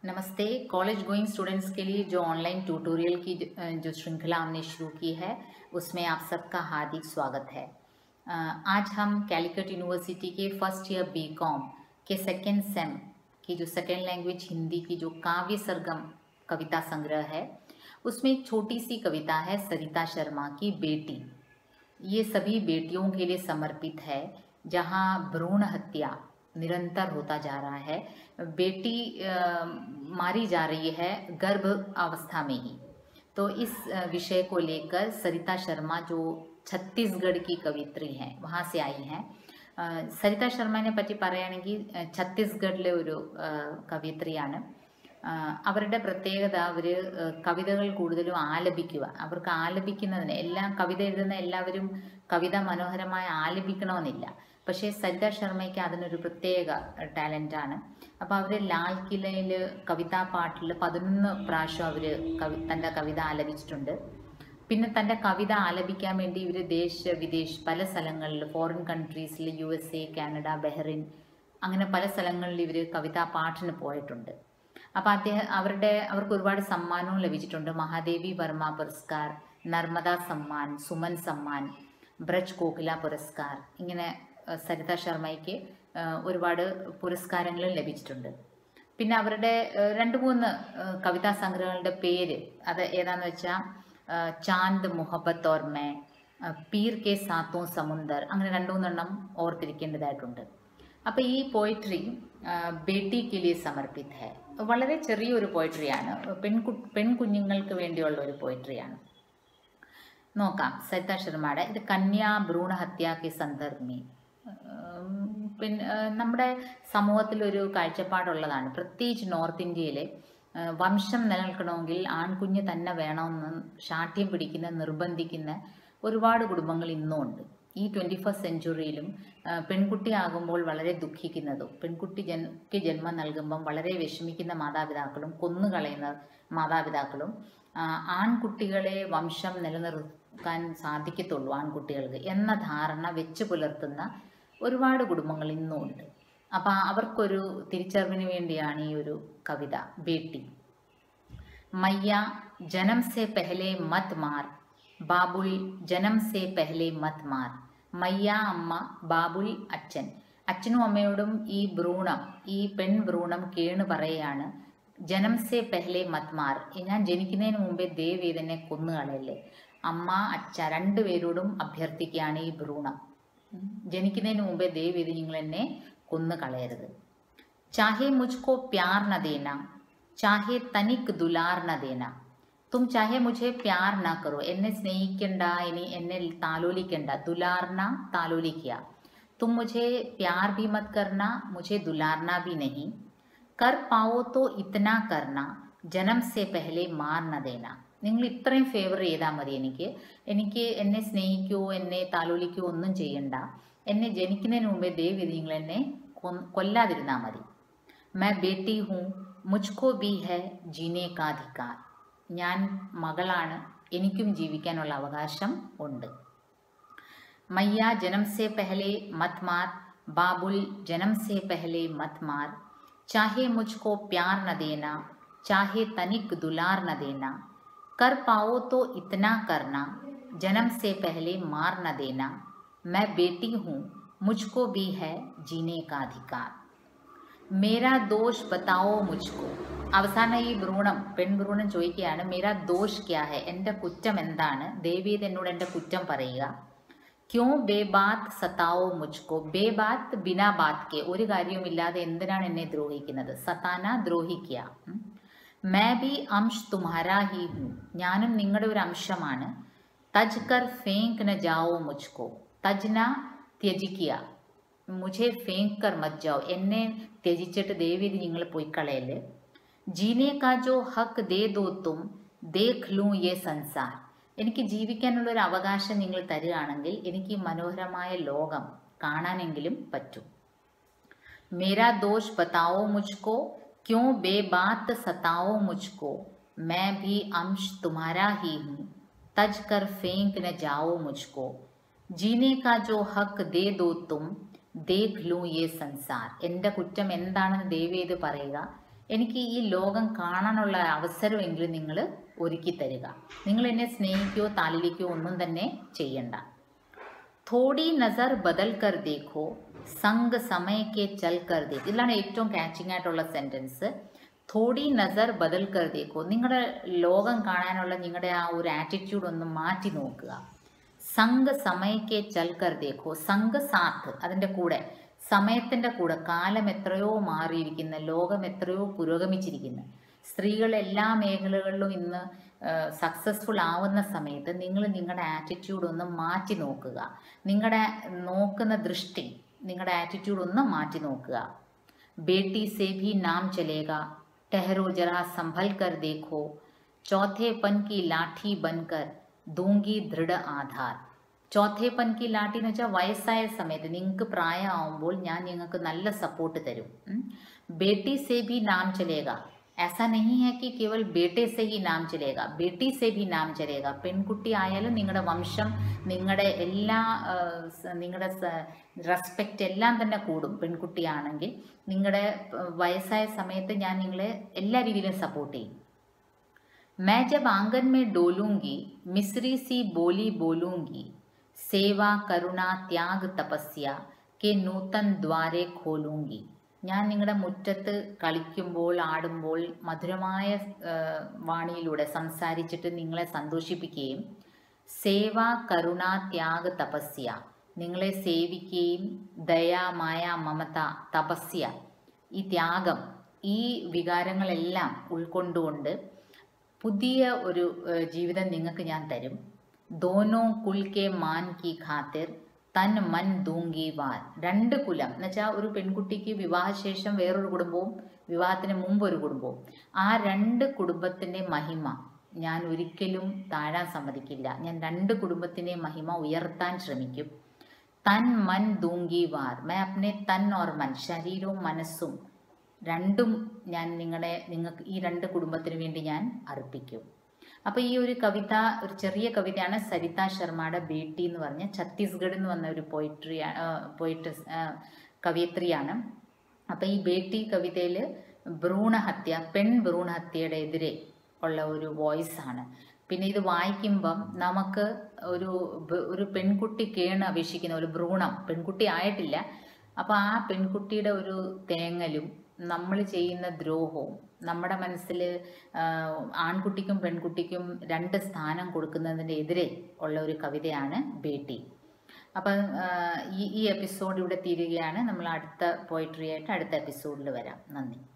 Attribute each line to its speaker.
Speaker 1: नमस्ते college going students के लिए जो ऑनलाइन ट्यूटोरियल की जो- अ, जो श्रृंखला हमने शुरू की है उसमें आप सबका हार्दिक स्वागत है अ, आज हम कैलिकट यूनिवर्सिटी के फर्स्ट ईयर बी कॉम के सेकेंड सेम की जो सेकेंड लैंग्वेज हिंदी की जो काव्य सरगम कविता संग्रह है उसमें एक छोटी सी कविता है सरिता शर्मा की बेटी ये सभी बेटियों के लिए समर्पित है जहाँ भ्रूण हत्या निरंतर होता जा रहा है बेटी अ, मारी जा रही है गर्भ अवस्था में ही तो इस अ, विषय को लेकर सरिता शर्मा जो छत्तीसगढ़ की कवित्री हैं वहाँ से आई हैं ആ, സരിത ശർമ്മനെ പറ്റി പറയുകയാണെങ്കിൽ ആ, ഛത്തീസ്ഗഡിലെ ഒരു ആ, കവിയത്രിയാണ് ആ, അവരുടെ പ്രത്യേകത അവർ കവിതകൾ കൂടുതലും ആലപിക്കുക അവർക്ക് ആലപിക്കുന്നതിന് എല്ലാ കവിത എഴുതുന്ന എല്ലാവരും കവിത മനോഹരമായി ആലപിക്കണമെന്നില്ല പക്ഷേ സരിത ശർമ്മയ്ക്ക് അതിനൊരു പ്രത്യേക ടാലൻ്റാണ് അപ്പോൾ അവർ ലാൽ കിലയിൽ കവിതാ പാട്ടിൽ പതിനൊന്ന് പ്രാവശ്യം അവർ കവി തൻ്റെ കവിത ആലപിച്ചിട്ടുണ്ട് പിന്നെ തൻ്റെ കവിത ആലപിക്കാൻ വേണ്ടി ഇവർ ദേശ വിദേശ് പല സ്ഥലങ്ങളിൽ ഫോറിൻ കൺട്രീസിൽ U S A Canada Bahrain അങ്ങനെ പല സ്ഥലങ്ങളിൽ ഇവർ കവിതാ പാട്ടിന് പോയിട്ടുണ്ട് അപ്പോൾ അദ്ദേഹം അവരുടെ അവർക്ക് ഒരുപാട് സമ്മാനവും ലഭിച്ചിട്ടുണ്ട് മഹാദേവി വർമ്മ പുരസ്കാർ നർമ്മദ സമ്മാൻ സുമൻ സമ്മാൻ ബ്രജ് കോകില പുരസ്കാർ ഇങ്ങനെ അഹ് സരിത ശർമ്മയ്ക്ക് അഹ് ഒരുപാട് പുരസ്കാരങ്ങളും ലഭിച്ചിട്ടുണ്ട് പിന്നെ അവരുടെ ഏഹ്, രണ്ട് മൂന്ന് ഏഹ്, കവിതാ സംഗ്രഹങ്ങളുടെ പേര് അത് ഏതാന്ന് വെച്ചാൽ ചാന്ദ് മുഹബത്ത് ഓർ മേ ഏഹ്, പീർ കെ സാത്തോ സമുന്ദർ അങ്ങനെ രണ്ട് മൂന്നെണ്ണം ഓർത്തിരിക്കേണ്ടതായിട്ടുണ്ട് അപ്പോൾ ഈ പോയിട്രി ബേട്ടി കിലിയെ സമർപ്പിത് ഹെ വളരെ ചെറിയൊരു പോയിട്രിയാണ് പെൺകു പെൺകുഞ്ഞുങ്ങൾക്ക് വേണ്ടിയുള്ള ഒരു പോയിട്രിയാണ് നോക്കാം സരിത ശർമ്മയുടെ ഇത് കന്യാ ഭ്രൂണ ഹത്യാക്ക് സന്ദർഭമി പിന്നെ ആ, നമ്മുടെ സമൂഹത്തിൽ ഒരു കാഴ്ചപ്പാടുള്ളതാണ് പ്രത്യേകിച്ച് നോർത്ത് ഇന്ത്യയിലെ ആ, വംശം നിലനിൽക്കണമെങ്കിൽ ആൺകുഞ്ഞ് തന്നെ വേണമെന്ന് ശാഠ്യം പിടിക്കുന്ന നിർബന്ധിക്കുന്ന ഒരുപാട് കുടുംബങ്ങൾ ഇന്നും ഉണ്ട് ഈ ട്വൻറ്റി ഫസ്റ്റ് സെഞ്ചുറിയിലും പെൺകുട്ടിയാകുമ്പോൾ വളരെ ദുഃഖിക്കുന്നതും പെൺകുട്ടി ജന്മക്ക് ജന്മം നൽകുമ്പം വളരെ വിഷമിക്കുന്ന മാതാപിതാക്കളും കൊന്നുകളയുന്ന മാതാപിതാക്കളും ആ, ആൺകുട്ടികളെ വംശം നിലനിർത്താൻ സാധിക്കത്തുള്ളൂ ആൺകുട്ടികൾക്ക് എന്ന ധാരണ വെച്ച് പുലർത്തുന്ന ഒരുപാട് കുടുംബങ്ങൾ ഇന്നും ഉണ്ട് അപ്പം അവർക്കൊരു തിരിച്ചറിവിന് വേണ്ടിയാണ് ഈ ഒരു കവിത ബേട്ടി मैया जन्म से पहले मत मार ബാബുൽ ജനം സേ പെഹലെ മത് മാർ മയ്യ അമ്മ ബാബുൽ അച്ഛൻ അച്ഛനും അമ്മയോടും ഈ ഭ്രൂണം ഈ പെൺ ഭ്രൂണം കേണ് പറയാണ് ജനം സേ പെഹലെ മത് മാർ ഞാൻ ജനിക്കുന്നതിന് മുമ്പേ ദേവ് ഇതെന്നെ കൊന്നുകളയല്ലേ അമ്മ അച്ഛ രണ്ടുപേരോടും അഭ്യർത്ഥിക്കുകയാണ് ഈ ഭ്രൂണം ഉം. ജനിക്കുന്നതിന് മുമ്പേ ദേവ് ഇത് നിങ്ങൾ എന്നെ കൊന്നു കളയരുത് चाहे मुझको प्यार न देना चाहे तनिक दुलार न देना तुम चाहे मुझे प्यार ना करो എന്നെ സ്നേഹിക്കണ്ട ഇനി എന്നെ താലോലിക്കണ്ട ദുലാർന താലോലിക്കുക तुम मुझे प्यार भी मत करना मुझे दुलारना भी नहीं कर पाओ तो इतना करना ജനം സെ പെഹലെ മാർ ന ദേന നിങ്ങൾ ഇത്രയും ഫേവർ ചെയ്താൽ മതി എനിക്ക് എനിക്ക് എന്നെ സ്നേഹിക്കുകയോ എന്നെ താലോലിക്കുകയോ ഒന്നും ചെയ്യണ്ട എന്നെ ജനിക്കുന്നതിന് മുമ്പേ ദയവ് ഇത് നിങ്ങൾ എന്നെ കൊന്ന് കൊല്ലാതിരുന്നാൽ മതി मैं बेटी हूँ മുജ്കോ ബി ഹെ ജീനെ കാ അധികാർ ഞാൻ മകളാണ് എനിക്കും ജീവിക്കാനുള്ള അവകാശം ഉണ്ട് मैया जन्म से पहले मत मार बाबुल जन्म से पहले मत मार चाहे मुझको प्यार न देना चाहे तनिक दुलार न देना कर पाओ तो इतना करना जन्म से पहले मार न देना मैं बेटी हूँ मुझको भी है जीने का अधिकार മേരാ ദോഷ് ബത്താവോ മുജ്കോ അവസാനം ഈ ഭ്രൂണം പെൺഭ്രൂണം ചോദിക്കുകയാണ് മേരാ ദോഷ് ക്യാ ഹെ എൻ്റെ കുറ്റം എന്താണ് ദേവീത് എന്നോട് എൻ്റെ കുറ്റം പറയുക ക്യോ ബേബാത്ത് സത്താവോ മുജ്കോ ബേബാത്ത് ബിനാ ബാത്ത് കെ ഒരു കാര്യവുമില്ലാതെ എന്തിനാണ് എന്നെ ദ്രോഹിക്കുന്നത് സത്താന ദ്രോഹിക്കുക ഉം. മേ ബി അംശ് തുമ്ഹാരാ ഹി ഹും ഞാനും നിങ്ങളുടെ ഒരു അംശമാണ് തജ് കർ ഫേങ്ക് ന ജാവോ മുജ്കോ തജ്ന ത്യജിക്കുക മുझे ഫേങ്ക് കർ മത് ജാओ എന്നെ ത്യജിച്ചിട്ട് ദേവീതി നിങ്ങൾ പോയി കളയല് ജീനെ കാ ജോ ഹക്ക് ദേ ദോ തും ദേഖ് ലൂ യേ സംസാർ എനിക്ക് ജീവിക്കാനുള്ള ഒരു അവകാശം നിങ്ങൾ തരികയാണെങ്കിൽ എനിക്ക് ഈ മനോഹരമായ ലോകം കാണാനെങ്കിലും പറ്റും मेरा दोष बताओ मुझको क्यों बेबात सताओ मुझको मैं भी अंश तुम्हारा ही हूँ तज कर फेंक न जाओ मुझको जीने का जो हक दे दो तुम ദേഖ് ലൂ യേ സംസാർ എൻ്റെ കുറ്റം എന്താണെന്ന് ദേവി ഇത് പറയുക എനിക്ക് ഈ ലോകം കാണാനുള്ള അവസരമെങ്കിലും നിങ്ങൾ ഒരുക്കി തരിക നിങ്ങൾ എന്നെ സ്നേഹിക്കുകയോ താലിലിക്കുകയോ ഒന്നും തന്നെ ചെയ്യണ്ട തോടി നസർ ബദൽ കർ ദേഖോ സംഗ് സമയക്കെ ചൽ കർ ദേഖ് ഇതിലാണ് ഏറ്റവും കാച്ചിങ് ആയിട്ടുള്ള സെൻറ്റൻസ് തോടി നസർ ബദൽ കർ ദേഖോ നിങ്ങളുടെ ലോകം കാണാനുള്ള നിങ്ങളുടെ ആ ഒരു ആറ്റിറ്റ്യൂഡ് ഒന്ന് മാറ്റി നോക്കുക സംഘ സമയക്കെ ചൽ കർ ദേഖോ സംഘ സാത്ത് അതിൻ്റെ കൂടെ സമയത്തിൻ്റെ കൂടെ കാലം എത്രയോ മാറിയിരിക്കുന്ന ലോകം എത്രയോ പുരോഗമിച്ചിരിക്കുന്നു സ്ത്രീകൾ എല്ലാ മേഖലകളിലും ഇന്ന് സക്സസ്ഫുൾ ആവുന്ന സമയത്ത് നിങ്ങൾ നിങ്ങളുടെ ആറ്റിറ്റ്യൂഡ് ഒന്ന് മാറ്റി നോക്കുക നിങ്ങളുടെ നോക്കുന്ന ദൃഷ്ടി നിങ്ങളുടെ ആറ്റിറ്റ്യൂഡ് ഒന്ന് മാറ്റി നോക്കുക ബേട്ടി സേ ഭി നാം ചലേഗ ടെഹറോ ജറാ സംഭൽ കർ ദേഖോ ചോഥേപ്പൻ കി ലാഠി ബൻകർ ദൂങ്കി ദൃഢ ആധാർ ചോഥേപ്പൻ കി ലാഠി എന്ന് വെച്ചാൽ വയസ്സായ സമയത്ത് നിങ്ങൾക്ക് പ്രായമാവുമ്പോൾ ഞാൻ നിങ്ങൾക്ക് നല്ല സപ്പോർട്ട് തരും ഉം. ബേട്ടി സേ ഭി നാം ചലേഗ ऐसा नहीं है कि केवल बेटे से ही നാം ചലേക ബേട്ടി സെ ഭി നാം ചലേക പെൺകുട്ടി ആയാലും നിങ്ങളുടെ വംശം നിങ്ങളുടെ എല്ലാ ആ, സ- നിങ്ങളുടെ റെസ്പെക്റ്റ് എല്ലാം തന്നെ കൂടും പെൺകുട്ടിയാണെങ്കിൽ നിങ്ങളുടെ ആ, വയസ്സായ സമയത്ത് ഞാൻ നിങ്ങളെ എല്ലാ രീതിയിലും സപ്പോർട്ട് ചെയ്യും मैं जब आंगन में डोलूंगी मिस्री सी बोली बोलूंगी सेवा करुणा त्याग तपस्या के नूतन द्वारे खोलूंगी ഞാൻ നിങ്ങളുടെ മുറ്റത്ത് കളിക്കുമ്പോൾ ആടുമ്പോൾ മധുരമായ ആ, വാണിയിലൂടെ സംസാരിച്ചിട്ട് നിങ്ങളെ സന്തോഷിപ്പിക്കുകയും സേവ കരുണ ത്യാഗ് തപസ്യ നിങ്ങളെ സേവിക്കുകയും ദയ മായ മമത തപസ്യ ഈ ത്യാഗം ഈ വികാരങ്ങളെല്ലാം ഉൾക്കൊണ്ടുകൊണ്ട് പുതിയ ഒരു ഏഹ്, ജീവിതം നിങ്ങൾക്ക് ഞാൻ തരും ദോനോ കുൽ കെ മാൻ കി ഖാത്തിർ തൻ മൻ ദൂങ്കി വാൻ രണ്ട് കുലം എന്ന് വെച്ചാൽ ഒരു പെൺകുട്ടിക്ക് വിവാഹശേഷം വേറൊരു കുടുംബവും വിവാഹത്തിന് മുമ്പ് ഒരു കുടുംബവും ആ രണ്ട് കുടുംബത്തിൻ്റെ മഹിമ ഞാൻ ഒരിക്കലും താഴാൻ സമ്മതിക്കില്ല ഞാൻ രണ്ട് കുടുംബത്തിൻ്റെ മഹിമ ഉയർത്താൻ ശ്രമിക്കും തൻ മൻ ദൂങ്കി വാർ മേ അപ്നെ തൻ ഓർ മൻ ശരീരവും മനസ്സും രണ്ടും ഞാൻ നിങ്ങളെ നിങ്ങൾക്ക് ഈ രണ്ട് കുടുംബത്തിന് വേണ്ടി ഞാൻ അർപ്പിക്കും അപ്പോൾ ഈ ഒരു കവിത ഒരു ചെറിയ കവിതയാണ് സരിത ശർമ്മയുടെ ബേട്ടി എന്ന് പറഞ്ഞ ഛത്തീസ്ഗഡ് എന്ന് വന്ന ഒരു പോയിട്രി പോയിറ്റ് കവിയത്രിയാണ് അപ്പോൾ ഈ ബേട്ടി കവിതയിൽ ഭ്രൂണഹത്യ പെൺ ഭ്രൂണഹത്യയുടെ എതിരെ ഉള്ള ഒരു വോയിസ് ആണ് പിന്നെ ഇത് വായിക്കുമ്പം നമുക്ക് ഒരു ബ- ഒരു പെൺകുട്ടി കേണ് അപേക്ഷിക്കുന്ന ഒരു ഭ്രൂണം പെൺകുട്ടി ആയിട്ടില്ല അപ്പോൾ ആ പെൺകുട്ടിയുടെ ഒരു തേങ്ങലും നമ്മൾ ചെയ്യുന്ന ദ്രോഹവും നമ്മുടെ മനസ്സിൽ ആൺകുട്ടിക്കും പെൺകുട്ടിക്കും രണ്ട് സ്ഥാനം കൊടുക്കുന്നതിൻ്റെ എതിരെ ഉള്ള ഒരു കവിതയാണ് ബേട്ടി അപ്പം ആ, ഈ ഈ എപ്പിസോഡ് ഇവിടെ തീരുകയാണ് നമ്മൾ അടുത്ത പോയിട്രി ആയിട്ട് അടുത്ത എപ്പിസോഡിൽ വരാം നന്ദി